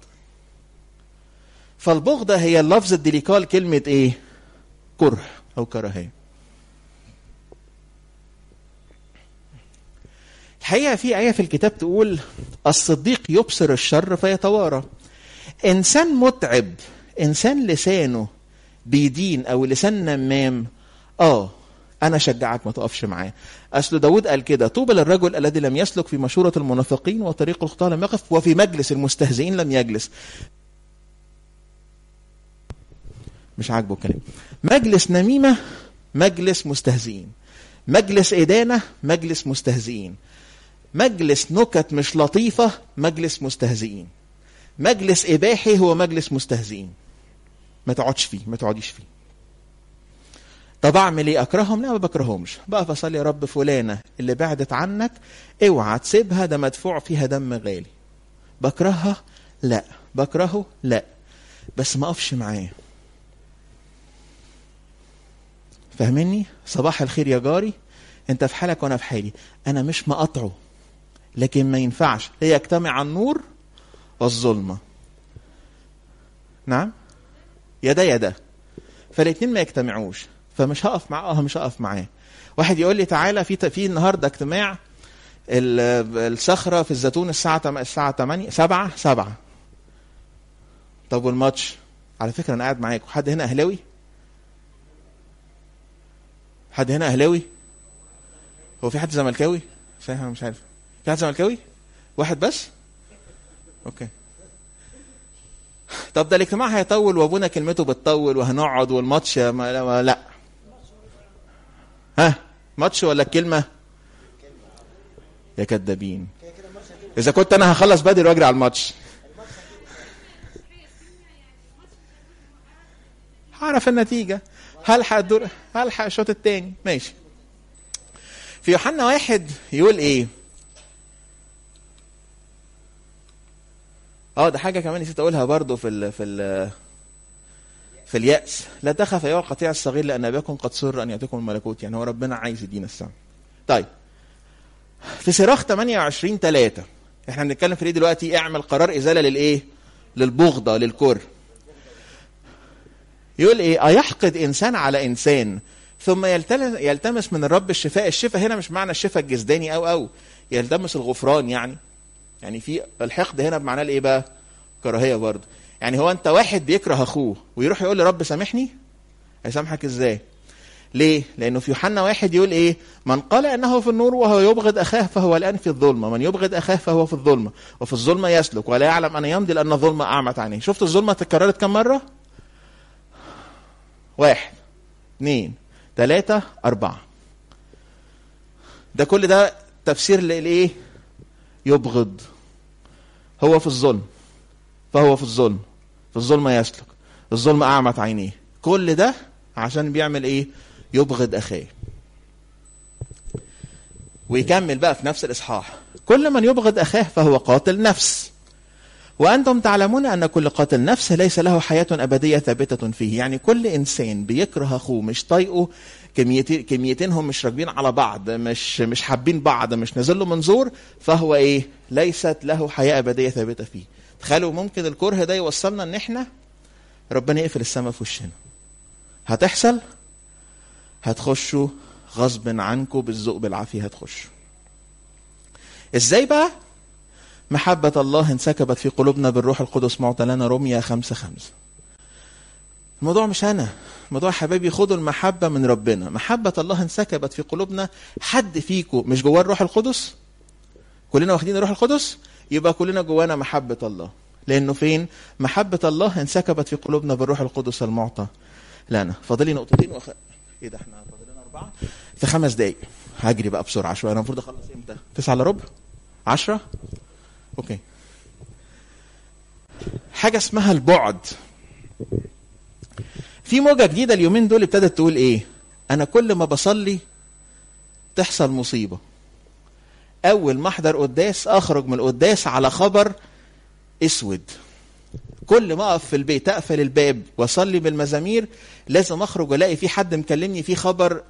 فالبغضة هي اللفظ الديليكال كلمة ايه كره او كراهية الحقيقة في آية في الكتاب تقول الصديق يبصر الشر فيتوارى إنسان متعب إنسان لسانه بيدين أو لسان نمام آه أنا شجعك ما تقفش معاه أصل داود قال كده طوبى للرجل الذي لم يسلك في مشورة المنافقين وطريق الخطاة لم يقف وفي مجلس المستهزئين لم يجلس مش عاجبه الكلام مجلس نميمة مجلس مستهزئين مجلس إدانة مجلس مستهزئين مجلس نكت مش لطيفة مجلس مستهزئين مجلس إباحي هو مجلس مستهزئين ما تقعدش فيه ما تقعديش فيه طب اعمل ايه اكرههم لا ما بكرههمش بقى فصلي يا رب فلانه اللي بعدت عنك اوعى تسيبها ده مدفوع فيها دم غالي بكرهها لا بكرهه لا بس ما اقفش معاه فاهمني صباح الخير يا جاري انت في حالك وانا في حالي انا مش مقاطعه لكن ما ينفعش لا يجتمع النور والظلمه نعم يدا يدا فالاثنين ما يجتمعوش فمش هقف معاه اه مش هقف معاه واحد يقول لي تعالى في في النهارده اجتماع الصخره في الزيتون الساعه الساعه 8 7 7 طب والماتش على فكره انا قاعد معاكم حد هنا اهلاوي حد هنا اهلاوي هو في حد زملكاوي صحيح انا مش عارف في حد زملكاوي واحد بس اوكي طب ده الاجتماع هيطول وابونا كلمته بتطول وهنقعد والماتش ما لا ها ماتش ولا الكلمه يا كدابين اذا كنت انا هخلص بدري واجري على الماتش هعرف النتيجه هلحق الدور هلحق الشوط الثاني ماشي في يوحنا واحد يقول ايه اه ده حاجه كمان نسيت اقولها برضو في ال في ال في اليأس لا تخف ايها القطيع الصغير لان اباكم قد سر ان يعطيكم الملكوت يعني هو ربنا عايز يدينا السماء طيب في صراخ 28 3 احنا بنتكلم في ايه دلوقتي اعمل قرار ازاله للايه للبغضه للكره يقول ايه ايحقد انسان على انسان ثم يلتمس من الرب الشفاء الشفاء هنا مش معنى الشفاء الجسداني او او يلتمس الغفران يعني يعني في الحقد هنا بمعناه الايه بقى كراهيه برضه يعني هو انت واحد بيكره اخوه ويروح يقول لرب سامحني هيسامحك ازاي ليه لانه في يوحنا واحد يقول ايه من قال انه في النور وهو يبغض اخاه فهو الان في الظلمه من يبغض اخاه فهو في الظلمه وفي الظلمه يسلك ولا يعلم ان يمضي لان الظلمه اعمت عينيه شفت الظلمه تكررت كم مره واحد اثنين ثلاثة أربعة ده كل ده تفسير لإيه؟ يبغض هو في الظلم فهو في الظلم في الظلم يسلك الظلم اعمت عينيه كل ده عشان بيعمل ايه يبغض اخاه ويكمل بقى في نفس الاصحاح كل من يبغض اخاه فهو قاتل نفس وانتم تعلمون ان كل قاتل نفس ليس له حياه ابديه ثابته فيه يعني كل انسان بيكره اخوه مش طايقه كميتين كميتينهم مش راكبين على بعض مش مش حابين بعض مش نازل له منظور فهو ايه ليست له حياه ابديه ثابته فيه تخيلوا ممكن الكره ده يوصلنا ان احنا ربنا يقفل السماء في وشنا هتحصل هتخشوا غصب عنكم بالذوق بالعافيه هتخشوا ازاي بقى محبة الله انسكبت في قلوبنا بالروح القدس معطى لنا رمية خمسة خمسة الموضوع مش أنا الموضوع يا حبايبي خدوا المحبة من ربنا محبة الله انسكبت في قلوبنا حد فيكم مش جواه الروح القدس كلنا واخدين الروح القدس يبقى كلنا جوانا محبة الله لأنه فين محبة الله انسكبت في قلوبنا بالروح القدس المعطى لنا فاضلي نقطتين وخ... ايه ده احنا فاضلنا أربعة في خمس دقايق هجري بقى بسرعة شوية أنا المفروض أخلص إمتى؟ تسعة إلا ربع؟ عشرة؟ اوكي حاجه اسمها البعد في موجه جديده اليومين دول ابتدت تقول ايه انا كل ما بصلي تحصل مصيبه اول ما احضر قداس اخرج من القداس على خبر اسود كل ما اقف في البيت اقفل الباب واصلي بالمزامير لازم اخرج والاقي في حد مكلمني في خبر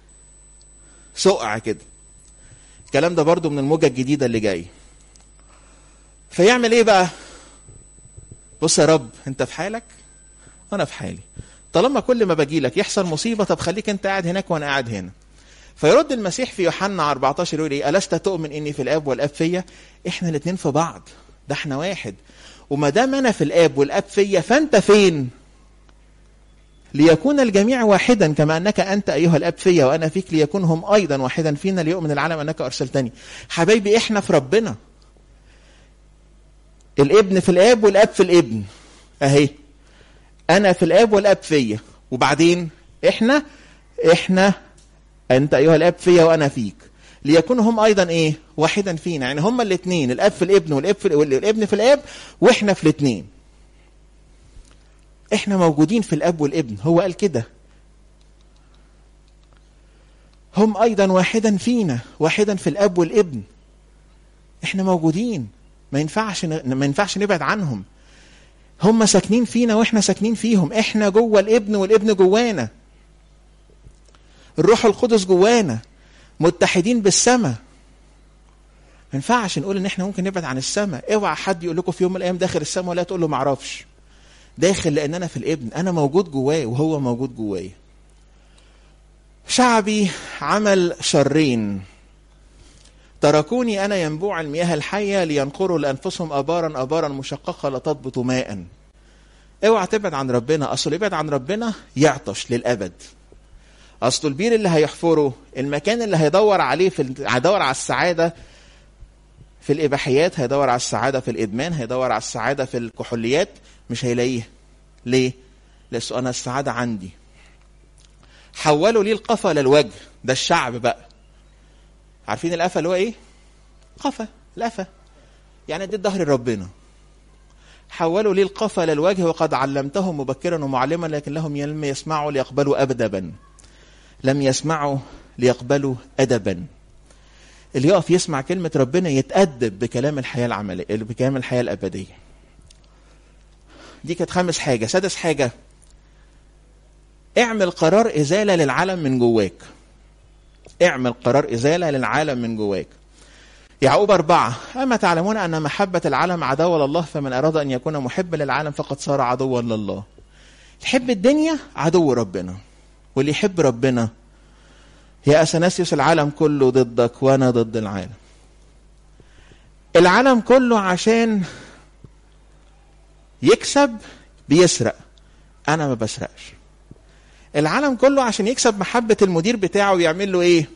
سقع كده الكلام ده برضو من الموجه الجديده اللي جايه فيعمل ايه بقى بص يا رب انت في حالك وانا في حالي طالما كل ما باجي لك يحصل مصيبه طب خليك انت قاعد هناك وانا قاعد هنا فيرد المسيح في يوحنا 14 يقول ايه الست تؤمن اني في الاب والاب فيا احنا الاثنين في بعض ده احنا واحد وما دام انا في الاب والاب فيا فانت فين ليكون الجميع واحدا كما انك انت ايها الاب فيا وانا فيك ليكون هم ايضا واحدا فينا ليؤمن العالم انك ارسلتني حبايبي احنا في ربنا الابن في الاب والاب في الابن اهي انا في الاب والاب فيا وبعدين احنا احنا انت ايها الاب فيا وانا فيك ليكونوا هم ايضا ايه واحدا فينا يعني هما الاثنين الاب في الابن والاب في والابن في الاب واحنا في الاثنين احنا موجودين في الاب والابن هو قال كده هم ايضا واحدا فينا واحدا في الاب والابن احنا موجودين ما ينفعش ما ينفعش نبعد عنهم هم ساكنين فينا واحنا ساكنين فيهم احنا جوه الابن والابن جوانا الروح القدس جوانا متحدين بالسماء ما ينفعش نقول ان احنا ممكن نبعد عن السماء اوعى حد يقول لكم في يوم من الايام داخل السماء ولا تقول له ما اعرفش داخل لان انا في الابن انا موجود جواه وهو موجود جوايا شعبي عمل شرين تركوني أنا ينبوع المياه الحية لينقروا لأنفسهم أبارا أبارا مشققة لا تضبط ماء اوعى تبعد عن ربنا أصل يبعد عن ربنا يعطش للأبد أصل البير اللي هيحفره المكان اللي هيدور عليه في هيدور على السعادة في الإباحيات هيدور على السعادة في الإدمان هيدور على السعادة في الكحوليات مش هيلاقيها ليه؟ لأن أنا السعادة عندي حولوا لي القفا للوجه ده الشعب بقى عارفين القفا اللي هو ايه؟ قفا القفا يعني اديت ظهر ربنا حولوا لي القفا للوجه وقد علمتهم مبكرا ومعلما لكن لهم لم يسمعوا ليقبلوا أبدبا لم يسمعوا ليقبلوا أدبا اللي يقف يسمع كلمة ربنا يتأدب بكلام الحياة العملية بكلام الحياة الأبدية دي كانت خامس حاجة سادس حاجة اعمل قرار إزالة للعالم من جواك اعمل قرار إزالة للعالم من جواك يعقوب أربعة أما تعلمون أن محبة العالم عداوة لله فمن أراد أن يكون محبا للعالم فقد صار عدوا لله يحب الدنيا عدو ربنا واللي يحب ربنا يا أثناسيوس العالم كله ضدك وأنا ضد العالم العالم كله عشان يكسب بيسرق أنا ما بسرقش العالم كله عشان يكسب محبة المدير بتاعه يعمل له ايه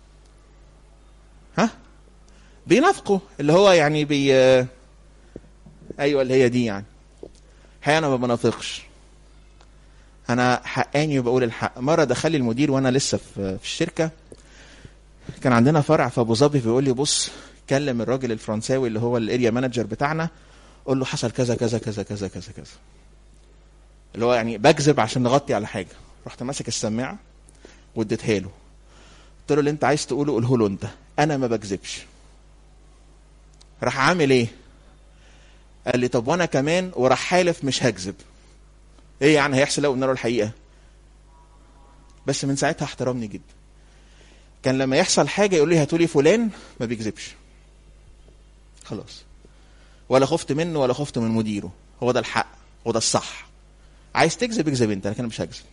ها بينافقه اللي هو يعني بي ايوه اللي هي دي يعني الحقيقه انا ما بنافقش انا حقاني وبقول الحق مره دخل لي المدير وانا لسه في في الشركه كان عندنا فرع في ابو ظبي بيقول لي بص كلم الراجل الفرنساوي اللي هو الاريا مانجر بتاعنا قول له حصل كذا كذا كذا كذا كذا كذا اللي هو يعني بكذب عشان نغطي على حاجه رحت ماسك السماعه واديتها له قلت له اللي انت عايز تقوله قوله له انت انا ما بكذبش راح عامل ايه قال لي طب وانا كمان وراح حالف مش هكذب ايه يعني هيحصل لو قلنا له الحقيقه بس من ساعتها احترمني جدا كان لما يحصل حاجه يقول لي هاتولي فلان ما بيكذبش خلاص ولا خفت منه ولا خفت من مديره هو ده الحق هو ده الصح عايز تكذب اكذب انت لكن أنا مش هكذب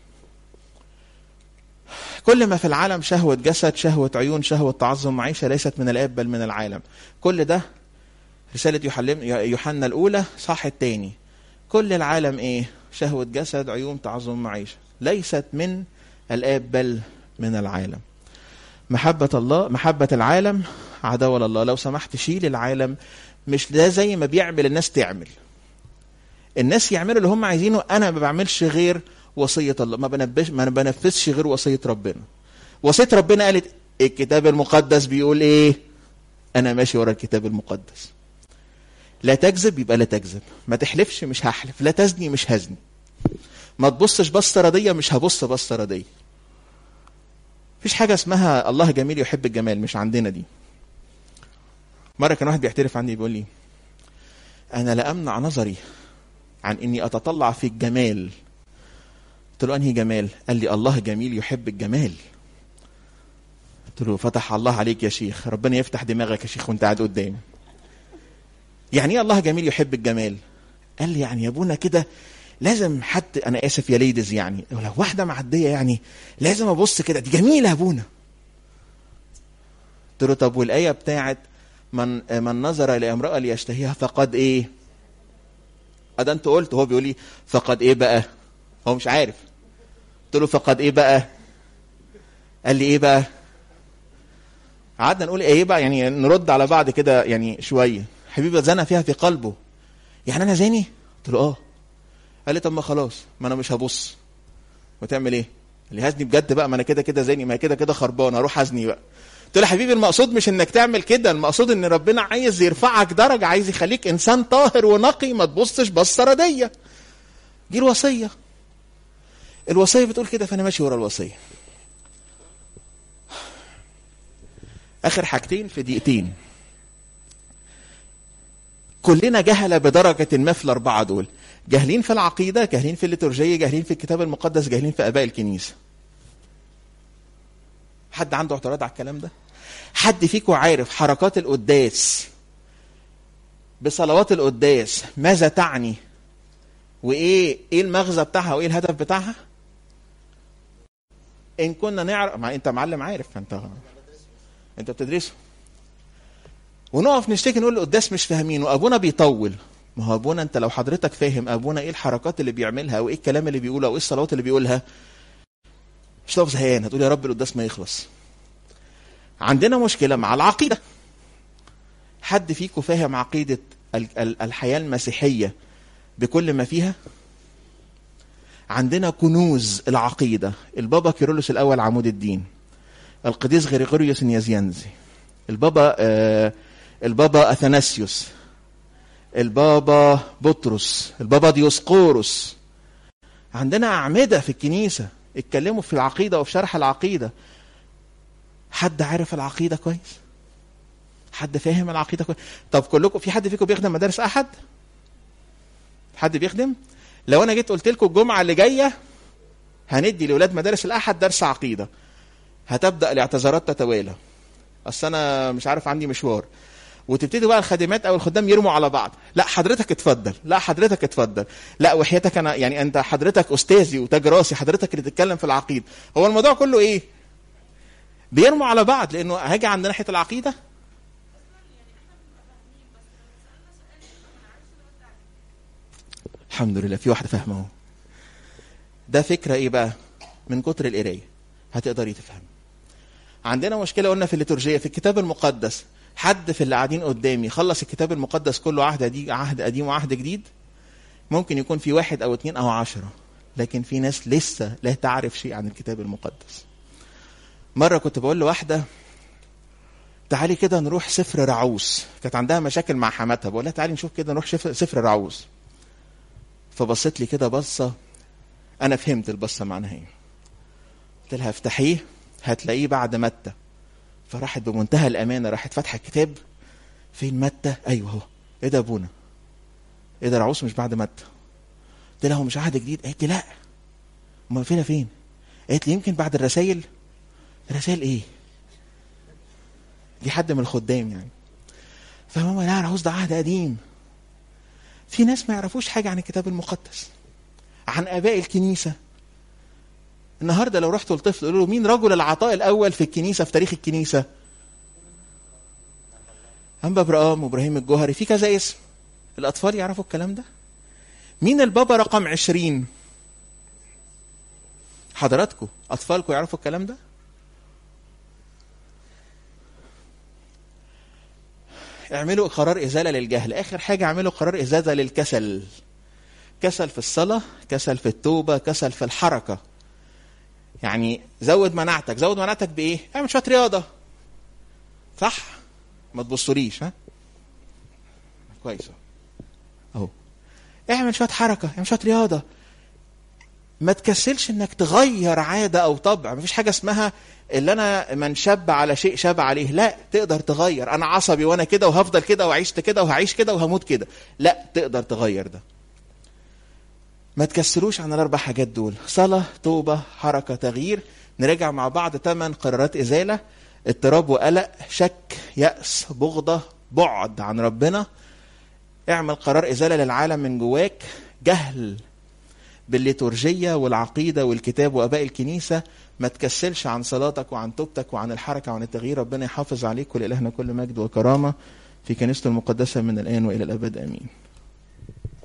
كل ما في العالم شهوة جسد شهوة عيون شهوة تعظم معيشة ليست من الآب بل من العالم كل ده رسالة يحلم- يوحنا الأولى صح التاني كل العالم إيه شهوة جسد عيون تعظم معيشة ليست من الآب بل من العالم محبة الله محبة العالم عداوة لله لو سمحت شيل العالم مش ده زي ما بيعمل الناس تعمل الناس يعملوا اللي هم عايزينه انا ما بعملش غير وصيه الله ما بنبش ما بنفذش غير وصيه ربنا وصيه ربنا قالت الكتاب المقدس بيقول ايه انا ماشي ورا الكتاب المقدس لا تكذب يبقى لا تكذب ما تحلفش مش هحلف لا تزني مش هزني ما تبصش بصه رديه مش هبص بصه رديه مفيش حاجه اسمها الله جميل يحب الجمال مش عندنا دي مره كان واحد بيعترف عني بيقول لي انا لا امنع نظري عن اني اتطلع في الجمال قلت له انهي جمال قال لي الله جميل يحب الجمال قلت له فتح الله عليك يا شيخ ربنا يفتح دماغك يا شيخ وانت قاعد قدامي يعني ايه الله جميل يحب الجمال قال لي يعني يا ابونا كده لازم حد انا اسف يا ليدز يعني لو واحده معديه يعني لازم ابص كده دي جميله يا ابونا قلت له طب والايه بتاعت من من نظر الى امراه ليشتهيها فقد ايه ده انت قلت هو بيقول لي فقد ايه بقى هو مش عارف قلت له فقد ايه بقى قال لي ايه بقى قعدنا نقول ايه بقى يعني نرد على بعض كده يعني شويه حبيبي زنى فيها في قلبه يعني انا زاني قلت له اه قال لي طب ما خلاص ما انا مش هبص وتعمل ايه قال لي هزني بجد بقى ما انا كده كده زاني ما هي كده كده خربان اروح هزني بقى قلت له يا حبيبي المقصود مش انك تعمل كده المقصود ان ربنا عايز يرفعك درجه عايز يخليك انسان طاهر ونقي ما تبصش بصه رديه دي الوصيه الوصيه بتقول كده فانا ماشي ورا الوصيه اخر حاجتين في دقيقتين كلنا جهله بدرجه ما في الاربعه دول جاهلين في العقيده جاهلين في الليتورجيه جاهلين في الكتاب المقدس جاهلين في اباء الكنيسه حد عنده اعتراض على الكلام ده حد فيكم عارف حركات القداس بصلوات القداس ماذا تعني وايه ايه المغزى بتاعها وايه الهدف بتاعها ان كنا نعرف ما انت معلم عارف انت انت بتدرسه ونقف نشتكي نقول القداس مش فاهمين وابونا بيطول ما هو ابونا انت لو حضرتك فاهم ابونا ايه الحركات اللي بيعملها وايه الكلام اللي بيقوله وايه الصلوات اللي بيقولها مش هتقف زهقان هتقول يا رب القداس ما يخلص عندنا مشكله مع العقيده حد فيكم فاهم عقيده الحياه المسيحيه بكل ما فيها عندنا كنوز العقيده البابا كيرلس الاول عمود الدين القديس غريغوريوس نيازيانزي البابا آه البابا اثناسيوس البابا بطرس البابا ديوسقورس عندنا اعمده في الكنيسه اتكلموا في العقيده وفي شرح العقيده حد عارف العقيده كويس حد فاهم العقيده كويس طب كلكم في حد فيكم بيخدم مدارس احد حد بيخدم لو انا جيت قلت لكم الجمعه اللي جايه هندي لاولاد مدارس الاحد درس عقيده هتبدا الاعتذارات تتوالى اصل انا مش عارف عندي مشوار وتبتدي بقى الخادمات او الخدام يرموا على بعض لا حضرتك اتفضل لا حضرتك اتفضل لا وحياتك انا يعني انت حضرتك استاذي وتاج راسي حضرتك اللي تتكلم في العقيده هو الموضوع كله ايه بيرموا على بعض لانه هاجي عند ناحيه العقيده الحمد لله في واحده فاهمه اهو ده فكره ايه بقى من كتر القرايه هتقدري تفهم عندنا مشكله قلنا في الليتورجيه في الكتاب المقدس حد في اللي قاعدين قدامي خلص الكتاب المقدس كله عهد قديم عهد قديم وعهد جديد ممكن يكون في واحد او اتنين او عشرة لكن في ناس لسه لا تعرف شيء عن الكتاب المقدس مرة كنت بقول لواحدة تعالي كده نروح سفر رعوس كانت عندها مشاكل مع حماتها بقول لها تعالي نشوف كده نروح شف- سفر رعوس فبصت لي كده بصه انا فهمت البصه معناها ايه قلت لها افتحيه هتلاقيه بعد متى فراحت بمنتهى الامانه راحت فاتحه الكتاب فين متى ايوه هو ايه ده يا ابونا ايه ده رعوس مش بعد متى قلت لها هو مش عهد جديد قالت لي لا امال فين فين قالت لي يمكن بعد الرسائل رسائل ايه دي حد من الخدام يعني فماما لا رعوس ده عهد قديم في ناس ما يعرفوش حاجه عن الكتاب المقدس عن اباء الكنيسه النهارده لو رحتوا لطفل قولوا له مين رجل العطاء الاول في الكنيسه في تاريخ الكنيسه انبا ابراهام وابراهيم الجوهري في كذا اسم الاطفال يعرفوا الكلام ده مين البابا رقم عشرين حضراتكم اطفالكم يعرفوا الكلام ده اعملوا قرار ازاله للجهل اخر حاجه اعملوا قرار ازاله للكسل كسل في الصلاه كسل في التوبه كسل في الحركه يعني زود مناعتك زود مناعتك بايه اعمل شويه رياضه صح ما تبصوليش ها كويس اهو اعمل شويه حركه اعمل شويه رياضه ما تكسلش انك تغير عاده او طبع مفيش حاجه اسمها اللي انا من شب على شيء شاب عليه لا تقدر تغير انا عصبي وانا كده وهفضل كده وعشت كده وهعيش كده وهموت كده لا تقدر تغير ده ما تكسروش عن الاربع حاجات دول صلاه توبه حركه تغيير نراجع مع بعض ثمان قرارات ازاله اضطراب وقلق شك ياس بغضه بعد عن ربنا اعمل قرار ازاله للعالم من جواك جهل بالليتورجيه والعقيده والكتاب واباء الكنيسه ما تكسلش عن صلاتك وعن توبتك وعن الحركه وعن التغيير ربنا يحافظ عليك ولالهنا كل مجد وكرامه في كنيسته المقدسه من الان والى الابد امين